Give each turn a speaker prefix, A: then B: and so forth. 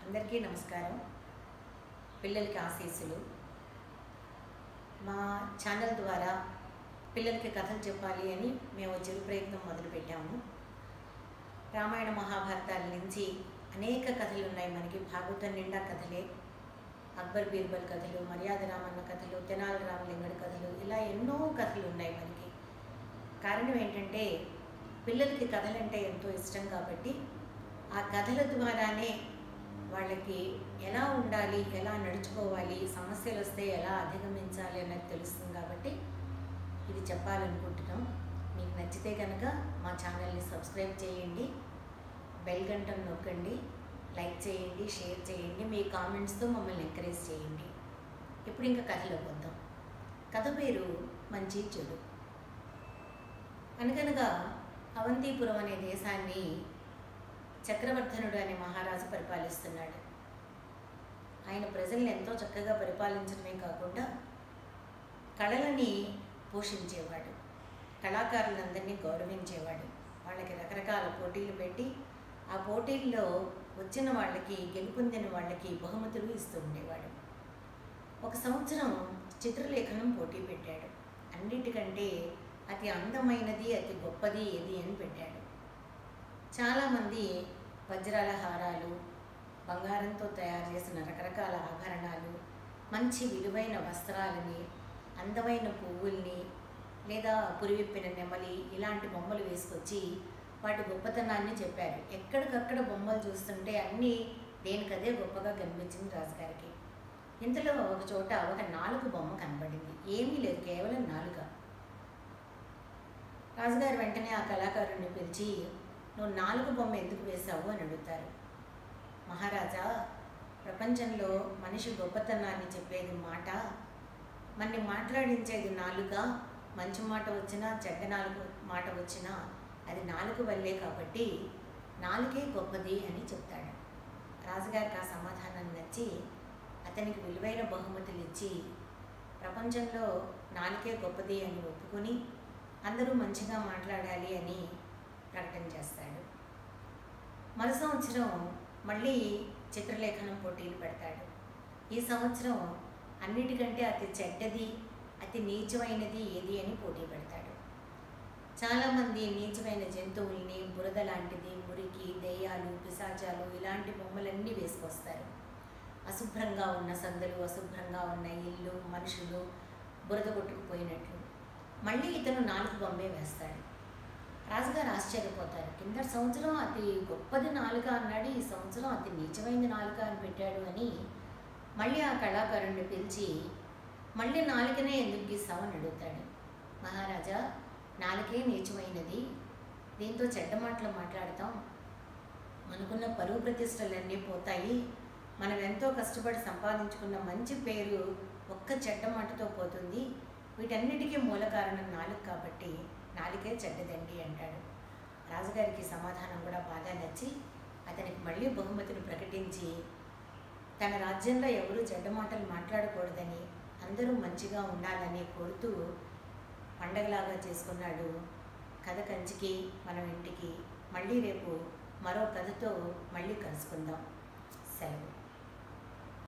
A: అందరికీ నమస్కారం పిల్లలకి ఆశీస్సులు మా ఛానల్ ద్వారా పిల్లలకి కథలు చెప్పాలి అని మేము చిరు ప్రయత్నం మొదలుపెట్టాము రామాయణ మహాభారతాల నుంచి అనేక కథలు ఉన్నాయి మనకి భాగవతం నిండా కథలే అక్బర్ బీర్బల్ కథలు మర్యాద రామన్న కథలు తెనాలి రామలింగడి కథలు ఇలా ఎన్నో కథలు ఉన్నాయి మనకి కారణం ఏంటంటే పిల్లలకి కథలంటే ఎంతో ఇష్టం కాబట్టి ఆ కథల ద్వారానే వాళ్ళకి ఎలా ఉండాలి ఎలా నడుచుకోవాలి సమస్యలు వస్తే ఎలా అధిగమించాలి అన్నది తెలుస్తుంది కాబట్టి ఇది చెప్పాలనుకుంటున్నాం మీకు నచ్చితే కనుక మా ఛానల్ని సబ్స్క్రైబ్ చేయండి బెల్ గంటను నొక్కండి లైక్ చేయండి షేర్ చేయండి మీ కామెంట్స్తో మమ్మల్ని ఎంకరేజ్ చేయండి ఇప్పుడు ఇంకా కథలోకి వద్దాం కథ పేరు మంచి చెడు అనగనగా అవంతిపురం అనే దేశాన్ని చక్రవర్ధనుడు అనే మహారాజు పరిపాలిస్తున్నాడు ఆయన ప్రజల్ని ఎంతో చక్కగా పరిపాలించడమే కాకుండా కళలని పోషించేవాడు కళాకారులందరినీ గౌరవించేవాడు వాళ్ళకి రకరకాల పోటీలు పెట్టి ఆ పోటీల్లో వచ్చిన వాళ్ళకి గెలుపొందిన వాళ్ళకి బహుమతులు ఇస్తూ ఉండేవాడు ఒక సంవత్సరం చిత్రలేఖనం పోటీ పెట్టాడు అన్నిటికంటే అతి అందమైనది అతి గొప్పది ఏది అని పెట్టాడు చాలామంది వజ్రాల హారాలు బంగారంతో తయారు చేసిన రకరకాల ఆభరణాలు మంచి విలువైన వస్త్రాలని అందమైన పువ్వుల్ని లేదా పురివిప్పిన నెమలి ఇలాంటి బొమ్మలు వేసుకొచ్చి వాటి గొప్పతనాన్ని చెప్పారు ఎక్కడికక్కడ బొమ్మలు చూస్తుంటే అన్నీ దేనికదే గొప్పగా కనిపించింది రాజుగారికి ఇంతలో ఒక చోట ఒక నాలుగు బొమ్మ కనబడింది ఏమీ లేదు కేవలం నాలుక రాజుగారు వెంటనే ఆ కళాకారుడిని పిలిచి నువ్వు నాలుగు బొమ్మ ఎందుకు వేశావు అని అడుగుతారు మహారాజా ప్రపంచంలో మనిషి గొప్పతనాన్ని చెప్పేది మాట మన్ని మాట్లాడించేది నాలుక మంచి మాట వచ్చినా చెడ్డ నాలుగు మాట వచ్చినా అది నాలుగు వల్లే కాబట్టి నాలుగే గొప్పది అని చెప్తాడు రాజుగారికి ఆ సమాధానం నచ్చి అతనికి విలువైన బహుమతులు ఇచ్చి ప్రపంచంలో నాలుగే గొప్పది అని ఒప్పుకొని అందరూ మంచిగా మాట్లాడాలి అని ప్రకటన చేస్తాడు మరు సంవత్సరం మళ్ళీ చిత్రలేఖనం పోటీలు పెడతాడు ఈ సంవత్సరం అన్నిటికంటే అతి చెడ్డది అతి నీచమైనది ఏది అని పోటీ పెడతాడు చాలామంది నీచమైన జంతువుల్ని బురద లాంటిది మురికి దెయ్యాలు పిశాచాలు ఇలాంటి బొమ్మలన్నీ వేసుకొస్తారు అశుభ్రంగా ఉన్న సందులు అశుభ్రంగా ఉన్న ఇల్లు మనుషులు బురద కొట్టుకుపోయినట్లు మళ్ళీ ఇతను నాలుగు బొమ్మే వేస్తాడు రాజుగారు ఆశ్చర్యపోతారు కింద సంవత్సరం అతి గొప్పది నాలుక అన్నాడు ఈ సంవత్సరం అతి నీచమైంది నాలుక అని పెట్టాడు అని మళ్ళీ ఆ కళాకారుణ్ణి పిలిచి మళ్ళీ నాలుకనే ఎందుకు గీస్తామని అడుగుతాడు మహారాజా నాలుకే నీచమైనది దీంతో చెడ్డ మాటలు మాట్లాడతాం మనకున్న పరువు ప్రతిష్టలన్నీ పోతాయి మనం ఎంతో కష్టపడి సంపాదించుకున్న మంచి పేరు ఒక్క చెడ్డ మాటతో పోతుంది వీటన్నిటికీ మూల కారణం నాలుగు కాబట్టి నాలుగే చెడ్డదండి అంటాడు రాజుగారికి సమాధానం కూడా బాగా నచ్చి అతనికి మళ్ళీ బహుమతిని ప్రకటించి తన రాజ్యంలో ఎవరు చెడ్డ మాటలు మాట్లాడకూడదని అందరూ మంచిగా ఉండాలని కోరుతూ పండగలాగా చేసుకున్నాడు కథ కంచికి మనం ఇంటికి మళ్ళీ రేపు మరో కథతో మళ్ళీ కలుసుకుందాం సెలవు